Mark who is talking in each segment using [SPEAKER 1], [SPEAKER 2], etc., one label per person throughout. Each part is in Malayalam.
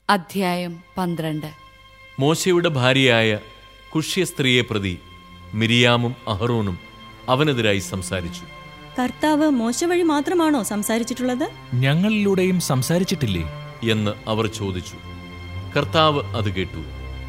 [SPEAKER 1] അധ്യായം പന്ത്രണ്ട്
[SPEAKER 2] മോശയുടെ ഭാര്യയായ കുഷ്യ സ്ത്രീയെ പ്രതി മിരിയാമും അഹറോനും അവനെതിരായി സംസാരിച്ചു
[SPEAKER 3] കർത്താവ് മോശ വഴി മാത്രമാണോ സംസാരിച്ചിട്ടുള്ളത്
[SPEAKER 4] ഞങ്ങളിലൂടെയും സംസാരിച്ചിട്ടില്ലേ
[SPEAKER 2] എന്ന് അവർ ചോദിച്ചു കർത്താവ് അത് കേട്ടു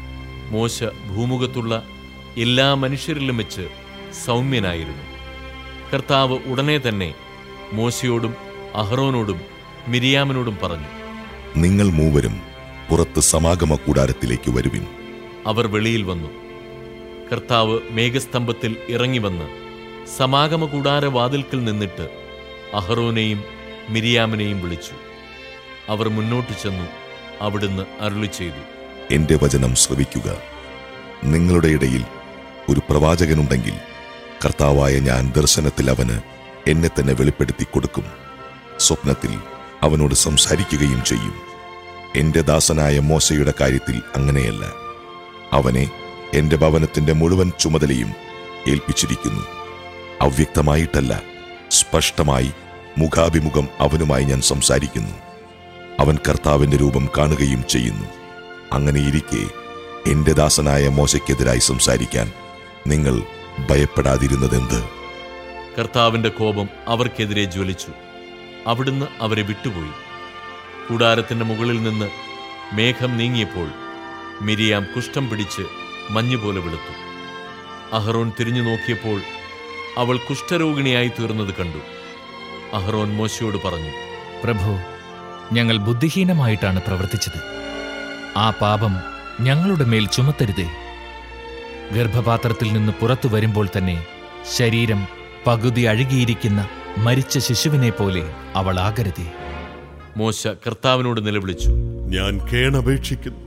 [SPEAKER 2] മോശ ഭൂമുഖത്തുള്ള എല്ലാ മനുഷ്യരിലും വെച്ച് സൗമ്യനായിരുന്നു കർത്താവ് ഉടനെ തന്നെ മോശയോടും അഹ്റോനോടും മിരിയാമിനോടും പറഞ്ഞു
[SPEAKER 5] നിങ്ങൾ മൂവരും പുറത്ത് സമാഗമ കൂടാരത്തിലേക്ക് വരുവിൻ
[SPEAKER 2] അവർ വെളിയിൽ വന്നു കർത്താവ് മേഘസ്തംഭത്തിൽ ഇറങ്ങിവന്ന് സമാഗമ കൂടാര വാതിൽക്കൽ നിന്നിട്ട് അഹറോനെയും മിരിയാമിനെയും വിളിച്ചു അവർ മുന്നോട്ട് ചെന്നു അവിടുന്ന് അരുളി ചെയ്തു
[SPEAKER 5] എന്റെ വചനം ശ്രവിക്കുക നിങ്ങളുടെ ഇടയിൽ ഒരു പ്രവാചകനുണ്ടെങ്കിൽ കർത്താവായ ഞാൻ ദർശനത്തിൽ അവന് എന്നെ തന്നെ വെളിപ്പെടുത്തി കൊടുക്കും സ്വപ്നത്തിൽ അവനോട് സംസാരിക്കുകയും ചെയ്യും എന്റെ ദാസനായ മോശയുടെ കാര്യത്തിൽ അങ്ങനെയല്ല അവനെ എന്റെ ഭവനത്തിന്റെ മുഴുവൻ ചുമതലയും ഏൽപ്പിച്ചിരിക്കുന്നു അവ്യക്തമായിട്ടല്ല സ്പഷ്ടമായി മുഖാഭിമുഖം അവനുമായി ഞാൻ സംസാരിക്കുന്നു അവൻ കർത്താവിന്റെ രൂപം കാണുകയും ചെയ്യുന്നു അങ്ങനെയിരിക്കെ എന്റെ ദാസനായ മോശയ്ക്കെതിരായി സംസാരിക്കാൻ നിങ്ങൾ ഭയപ്പെടാതിരുന്നതെന്ത്
[SPEAKER 2] കർത്താവിന്റെ കോപം അവർക്കെതിരെ ജ്വലിച്ചു അവിടുന്ന് അവരെ വിട്ടുപോയി കൂടാരത്തിന്റെ മുകളിൽ നിന്ന് മേഘം നീങ്ങിയപ്പോൾ മിരിയാം കുഷ്ഠം പിടിച്ച് മഞ്ഞുപോലെ വെളുത്തു അഹറോൻ തിരിഞ്ഞു നോക്കിയപ്പോൾ അവൾ കുഷ്ഠരോഗിണിയായി തീർന്നത് കണ്ടു അഹറോൻ മോശയോട് പറഞ്ഞു
[SPEAKER 4] പ്രഭു ഞങ്ങൾ ബുദ്ധിഹീനമായിട്ടാണ് പ്രവർത്തിച്ചത് ആ പാപം ഞങ്ങളുടെ മേൽ ചുമത്തരുതേ ഗർഭപാത്രത്തിൽ നിന്ന് പുറത്തു വരുമ്പോൾ തന്നെ ശരീരം പകുതി അഴുകിയിരിക്കുന്ന മരിച്ച ശിശുവിനെ പോലെ അവൾ ആകരുതേ
[SPEAKER 2] മോശ കർത്താവിനോട് നിലവിളിച്ചു
[SPEAKER 6] ഞാൻ കേണപേക്ഷിക്കുന്നു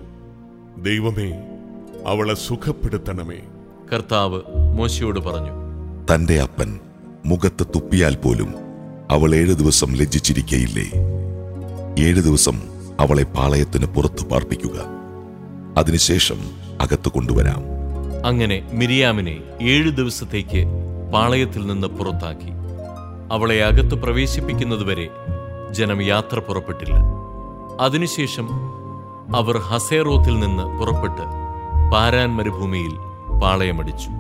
[SPEAKER 6] ദൈവമേ അവളെ സുഖപ്പെടുത്തണമേ
[SPEAKER 2] കർത്താവ് മോശയോട് പറഞ്ഞു
[SPEAKER 5] തന്റെ അപ്പൻ മുഖത്ത് തുപ്പിയാൽ പോലും അവൾ ഏഴു ദിവസം ലജ്ജിച്ചിരിക്കയില്ലേ ഏഴു ദിവസം അവളെ പാളയത്തിന് പുറത്തു പാർപ്പിക്കുക അതിനുശേഷം അകത്ത് കൊണ്ടുവരാം
[SPEAKER 2] അങ്ങനെ മിരിയാമിനെ ഏഴു ദിവസത്തേക്ക് പാളയത്തിൽ നിന്ന് പുറത്താക്കി അവളെ അകത്ത് പ്രവേശിപ്പിക്കുന്നതുവരെ ജനം യാത്ര പുറപ്പെട്ടില്ല അതിനുശേഷം അവർ ഹസേറോത്തിൽ നിന്ന് പുറപ്പെട്ട് പാരാൻ മരുഭൂമിയിൽ പാളയമടിച്ചു